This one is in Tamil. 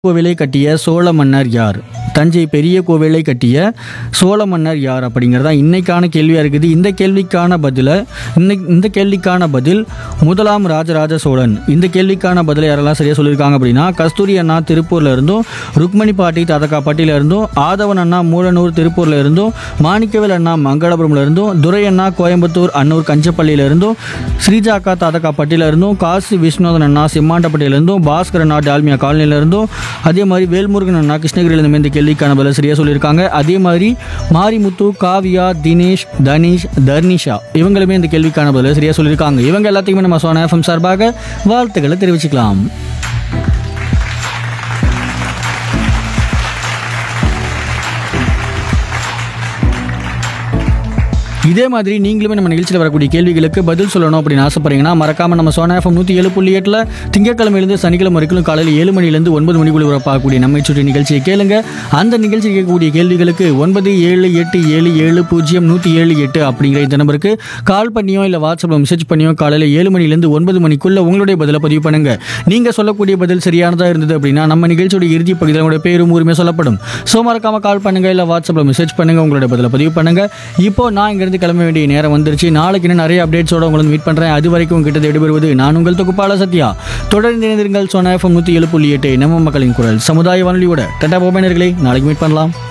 கோவிலை கட்டிய சோழ மன்னர் யார் தஞ்சை பெரிய கோவிலை கட்டிய சோழ மன்னர் யார் அப்படிங்கிறதா இன்னைக்கான கேள்வியாக இருக்குது இந்த கேள்விக்கான பதிலை இன்னைக்கு இந்த கேள்விக்கான பதில் முதலாம் ராஜராஜ சோழன் இந்த கேள்விக்கான பதிலை யாரெல்லாம் சரியாக சொல்லியிருக்காங்க அப்படின்னா கஸ்தூரி அண்ணா திருப்பூர்ல இருந்தும் ருக்மணி பாட்டி தாதகாப்பட்டியில இருந்தும் ஆதவன் அண்ணா மூலனூர் திருப்பூர்ல இருந்தும் மாணிக்கவேல் அண்ணா மங்களபுரம்ல இருந்தும் துரை அண்ணா கோயம்புத்தூர் அன்னூர் கஞ்சப்பள்ளியில இருந்தும் ஸ்ரீஜாக்கா தாதகாப்பட்டியில இருந்தும் காசி விஸ்வநாதன் அண்ணா சிம்மாண்டப்பட்டியில இருந்தும் பாஸ்கர் அண்ணா டால்மியா காலனியில இருந்தும் அதே மாதிரி வேல்முருகன் அண்ணா கிருஷ்ணகிரியிலிருந்து இந்த கேள்விக்கான பதில் சரியாக சொல்லியிருக்காங்க அதே மாதிரி மாரிமுத்து காவியா தினேஷ் தனீஷ் தர்னிஷா இவங்களுமே இந்த கேள்விக்கான பதில் சரியாக சொல்லியிருக்காங்க இவங்க எல்லாத்தையுமே நம்ம சோனா எஃப்எம் சார்பாக வாழ்த்துக்களை தெரிவிச்சுக்கலாம் இதே மாதிரி நீங்களுமே நம்ம நிகழ்ச்சியில் வரக்கூடிய கேள்விகளுக்கு பதில் சொல்லணும் அப்படின்னு ஆசைப்படுறீங்கன்னா மறக்காம நம்ம சோனா எஃப்எம் நூற்றி ஏழு புள்ளி எட்டில் திங்கட்கிழமையிலிருந்து சனிக்கிழமை வரைக்கும் காலையில் ஏழு மணிலேருந்து ஒன்பது மணிக்குள்ள வரப்பாகக்கூடிய நம்மை சுற்றி நிகழ்ச்சியை கேளுங்க அந்த நிகழ்ச்சி கேட்கக்கூடிய கேள்விகளுக்கு ஒன்பது ஏழு எட்டு ஏழு ஏழு பூஜ்ஜியம் நூற்றி ஏழு எட்டு அப்படிங்கிற இந்த நம்பருக்கு கால் பண்ணியோ இல்லை வாட்ஸ்அப்பில் மெசேஜ் பண்ணியோ காலையில் ஏழு மணிலேருந்து ஒன்பது மணிக்குள்ள உங்களுடைய பதிலை பதிவு பண்ணுங்க நீங்கள் சொல்லக்கூடிய பதில் சரியானதாக இருந்தது அப்படின்னா நம்ம நிகழ்ச்சியோட இறுதி பகுதியில் உங்களுடைய பேரும் ஊருமே சொல்லப்படும் ஸோ மறக்காம கால் பண்ணுங்க இல்லை வாட்ஸ்அப்பில் மெசேஜ் பண்ணுங்க உங்களுடைய பதிலை பதிவு பண்ணுங்க இப்போ நான் இங்கிருந்து கிளம்ப வேண்டிய நேரம் வந்துருச்சு நாளைக்கு இன்னும் நிறைய அப்டேட்ஸோட உங்களை மீட் பண்ணுறேன் அது வரைக்கும் உங்ககிட்ட விடுபடுவது நான் உங்கள் தொகுப்பாள சத்யா தொடர்ந்து இணைந்திருங்கள் சோனா எஃப்எம் நூற்றி ஏழு புள்ளி எட்டு நம்ம மக்களின் குரல் சமுதாய வானொலியோட டட்டா போபேனர்களை நாளைக்கு மீட் பண்ணலாம்